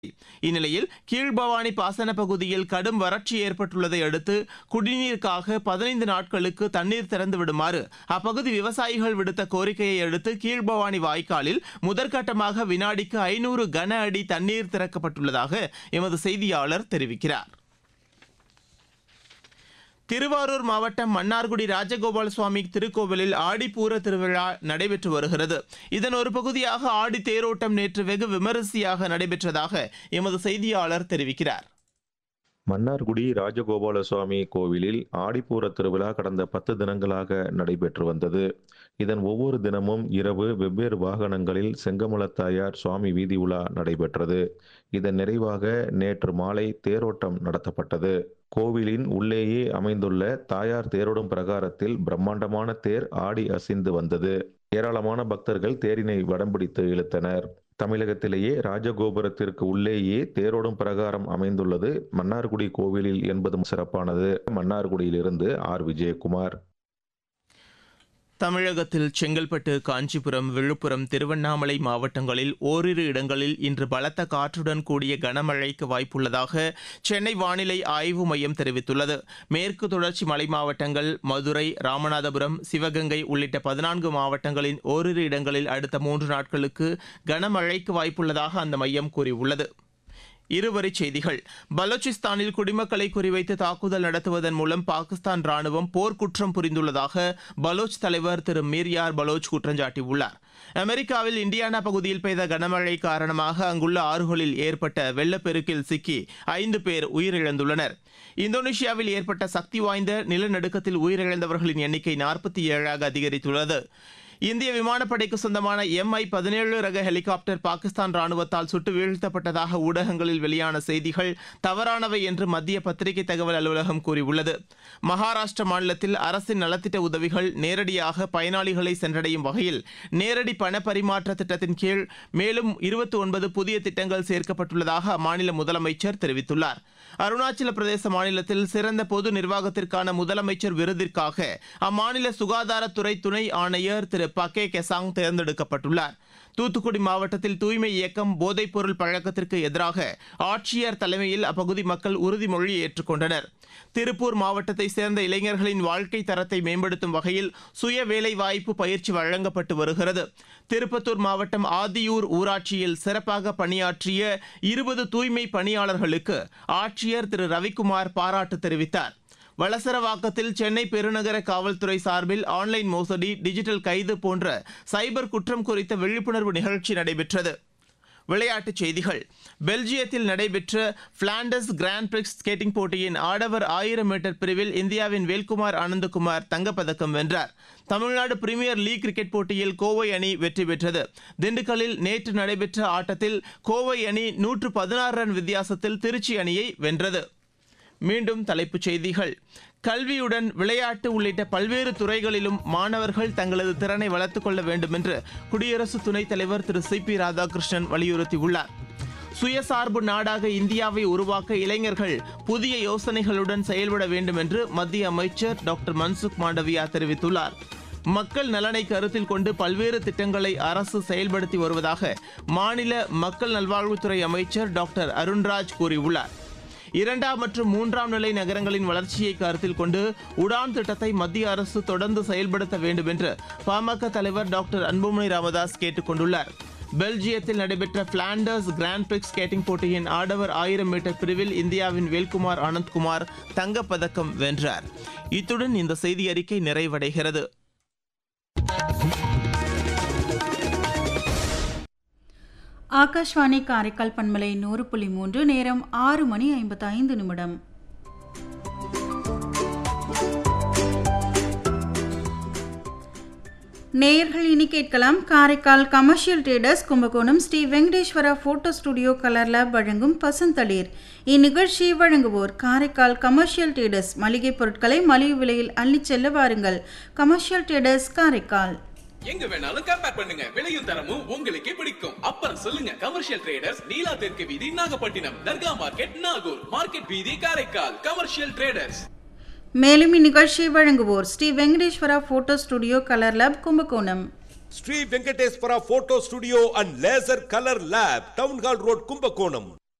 இந்நிலையில் கீழ்பவானி பாசன பகுதியில் கடும் வறட்சி ஏற்பட்டுள்ளதை அடுத்து குடிநீருக்காக பதினைந்து நாட்களுக்கு தண்ணீர் திறந்து விடுமாறு அப்பகுதி விவசாயிகள் விடுத்த கோரிக்கையை அடுத்து கீழ்பவானி வாய்க்காலில் முதற்கட்டமாக வினாடிக்கு ஐநூறு கன அடி தண்ணீர் திறக்கப்பட்டுள்ளதாக எமது செய்தியாளர் தெரிவிக்கிறார் திருவாரூர் மாவட்டம் மன்னார்குடி ராஜகோபால சுவாமி திருக்கோவிலில் ஆடிப்பூர திருவிழா நடைபெற்று வருகிறது இதன் ஒரு பகுதியாக ஆடி தேரோட்டம் நேற்று வெகு விமரிசையாக நடைபெற்றதாக எமது செய்தியாளர் தெரிவிக்கிறார் மன்னார்குடி ராஜகோபால சுவாமி கோவிலில் ஆடிப்பூர திருவிழா கடந்த பத்து தினங்களாக நடைபெற்று வந்தது இதன் ஒவ்வொரு தினமும் இரவு வெவ்வேறு வாகனங்களில் செங்கமலத்தாயார் சுவாமி வீதி உலா நடைபெற்றது இதன் நிறைவாக நேற்று மாலை தேரோட்டம் நடத்தப்பட்டது கோவிலின் உள்ளேயே அமைந்துள்ள தாயார் தேரோடும் பிரகாரத்தில் பிரம்மாண்டமான தேர் ஆடி அசைந்து வந்தது ஏராளமான பக்தர்கள் தேரினை வடம்பிடித்து இழுத்தனர் தமிழகத்திலேயே ராஜகோபுரத்திற்கு உள்ளேயே தேரோடும் பிரகாரம் அமைந்துள்ளது மன்னார்குடி கோவிலில் என்பதும் சிறப்பானது மன்னார்குடியிலிருந்து ஆர் விஜயகுமார் தமிழகத்தில் செங்கல்பட்டு காஞ்சிபுரம் விழுப்புரம் திருவண்ணாமலை மாவட்டங்களில் ஓரிரு இடங்களில் இன்று பலத்த காற்றுடன் கூடிய கனமழைக்கு வாய்ப்புள்ளதாக சென்னை வானிலை ஆய்வு மையம் தெரிவித்துள்ளது மேற்கு தொடர்ச்சி மலை மாவட்டங்கள் மதுரை ராமநாதபுரம் சிவகங்கை உள்ளிட்ட பதினான்கு மாவட்டங்களின் ஓரிரு இடங்களில் அடுத்த மூன்று நாட்களுக்கு கனமழைக்கு வாய்ப்புள்ளதாக அந்த மையம் கூறியுள்ளது இருவரிச் செய்திகள் பலூச்சிஸ்தானில் குடிமக்களை குறிவைத்து தாக்குதல் நடத்துவதன் மூலம் பாகிஸ்தான் ராணுவம் போர்க்குற்றம் புரிந்துள்ளதாக பலோச் தலைவர் திரு மீர்யார் பலோச் குற்றஞ்சாட்டியுள்ளார் அமெரிக்காவில் இண்டியானா பகுதியில் பெய்த கனமழை காரணமாக அங்குள்ள ஆறுகளில் ஏற்பட்ட வெள்ளப்பெருக்கில் சிக்கி ஐந்து பேர் உயிரிழந்துள்ளனர் இந்தோனேஷியாவில் ஏற்பட்ட சக்தி வாய்ந்த நிலநடுக்கத்தில் உயிரிழந்தவர்களின் எண்ணிக்கை நாற்பத்தி ஏழாக அதிகரித்துள்ளது இந்திய விமானப்படைக்கு சொந்தமான எம்ஐ பதினேழு ரக ஹெலிகாப்டர் பாகிஸ்தான் ராணுவத்தால் சுட்டு வீழ்த்தப்பட்டதாக ஊடகங்களில் வெளியான செய்திகள் தவறானவை என்று மத்திய பத்திரிகை தகவல் அலுவலகம் கூறியுள்ளது மகாராஷ்டிர மாநிலத்தில் அரசின் நலத்திட்ட உதவிகள் நேரடியாக பயனாளிகளை சென்றடையும் வகையில் நேரடி பண பரிமாற்ற திட்டத்தின் கீழ் மேலும் இருபத்தி ஒன்பது புதிய திட்டங்கள் சேர்க்கப்பட்டுள்ளதாக அம்மாநில முதலமைச்சர் தெரிவித்துள்ளார் அருணாச்சல பிரதேச மாநிலத்தில் சிறந்த பொது நிர்வாகத்திற்கான முதலமைச்சர் விருதிற்காக அம்மாநில சுகாதாரத்துறை துணை ஆணையர் திரு பகே கெசாங் தேர்ந்தெடுக்கப்பட்டுள்ளார் தூத்துக்குடி மாவட்டத்தில் தூய்மை இயக்கம் போதைப்பொருள் பழக்கத்திற்கு எதிராக ஆட்சியர் தலைமையில் அப்பகுதி மக்கள் உறுதிமொழி ஏற்றுக்கொண்டனர் திருப்பூர் மாவட்டத்தை சேர்ந்த இளைஞர்களின் வாழ்க்கை தரத்தை மேம்படுத்தும் வகையில் சுய வேலைவாய்ப்பு பயிற்சி வழங்கப்பட்டு வருகிறது திருப்பத்தூர் மாவட்டம் ஆதியூர் ஊராட்சியில் சிறப்பாக பணியாற்றிய இருபது தூய்மை பணியாளர்களுக்கு ஆட்சியர் திரு ரவிக்குமார் பாராட்டு தெரிவித்தார் வளசரவாக்கத்தில் சென்னை பெருநகர காவல்துறை சார்பில் ஆன்லைன் மோசடி டிஜிட்டல் கைது போன்ற சைபர் குற்றம் குறித்த விழிப்புணர்வு நிகழ்ச்சி நடைபெற்றது விளையாட்டுச் செய்திகள் பெல்ஜியத்தில் நடைபெற்ற பிளாண்டஸ் கிராண்ட் பிரிக்ஸ் ஸ்கேட்டிங் போட்டியின் ஆடவர் ஆயிரம் மீட்டர் பிரிவில் இந்தியாவின் வேல்குமார் ஆனந்தகுமார் தங்கப்பதக்கம் வென்றார் தமிழ்நாடு பிரீமியர் லீக் கிரிக்கெட் போட்டியில் கோவை அணி வெற்றி பெற்றது திண்டுக்கல்லில் நேற்று நடைபெற்ற ஆட்டத்தில் கோவை அணி நூற்று பதினாறு ரன் வித்தியாசத்தில் திருச்சி அணியை வென்றது மீண்டும் தலைப்புச் செய்திகள் கல்வியுடன் விளையாட்டு உள்ளிட்ட பல்வேறு துறைகளிலும் மாணவர்கள் தங்களது திறனை வளர்த்துக் கொள்ள வேண்டும் என்று குடியரசு துணைத் தலைவர் திரு சி பி ராதாகிருஷ்ணன் வலியுறுத்தியுள்ளார் சுயசார்பு நாடாக இந்தியாவை உருவாக்க இளைஞர்கள் புதிய யோசனைகளுடன் செயல்பட வேண்டும் என்று மத்திய அமைச்சர் டாக்டர் மன்சுக் மாண்டவியா தெரிவித்துள்ளார் மக்கள் நலனை கருத்தில் கொண்டு பல்வேறு திட்டங்களை அரசு செயல்படுத்தி வருவதாக மாநில மக்கள் நல்வாழ்வுத்துறை அமைச்சர் டாக்டர் அருண்ராஜ் கூறியுள்ளார் இரண்டாம் மற்றும் மூன்றாம் நிலை நகரங்களின் வளர்ச்சியை கருத்தில் கொண்டு உடான் திட்டத்தை மத்திய அரசு தொடர்ந்து செயல்படுத்த வேண்டும் என்று பாமக தலைவர் டாக்டர் அன்புமணி ராமதாஸ் கேட்டுக் கொண்டுள்ளார் பெல்ஜியத்தில் நடைபெற்ற பிளாண்டர்ஸ் கிராண்ட் பிரிக்ஸ் ஸ்கேட்டிங் போட்டியின் ஆடவர் ஆயிரம் மீட்டர் பிரிவில் இந்தியாவின் வேல்குமார் ஆனந்த்குமார் தங்கப்பதக்கம் வென்றார் இத்துடன் இந்த செய்தி அறிக்கை நிறைவடைகிறது ஆகாஷ்வாணி காரைக்கால் பண்பலை நூறு புள்ளி மூன்று நேரம் ஆறு மணி ஐம்பத்தி ஐந்து நிமிடம் நேயர்கள் இனி கேட்கலாம் Karaikal commercial traders Kumbakonam Sri Venkateswara photo studio colour lab வழங்கும் பசுந்தளிர் இந்நிகழ்ச்சி வழங்குவோர் காரைக்கால் கமர்ஷியல் ட்ரேடர்ஸ் மளிகை பொருட்களை மலிவு விலையில் அள்ளிச் செல்ல வாருங்கள் கமர்ஷியல் ட்ரேடர்ஸ் காரைக்கால் எங்க வேணாலும் கம்பேர் பண்ணுங்க விலையும் தரமும் உங்களுக்கே பிடிக்கும் அப்புறம் சொல்லுங்க கமர்ஷியல் ட்ரேடர்ஸ் நீலா தெற்கு வீதி நாகப்பட்டினம் தர்கா மார்க்கெட் நாகூர் மார்க்கெட் வீதி காரைக்கால் கமர்ஷியல் ட்ரேடர்ஸ் மேலும் இந்நிகழ்ச்சியை வழங்குவோர் Sri Venkateswara photo studio colour lab Kumbakonam Sri Venkateswara photo studio and laser colour lab town hall road Kumbakonam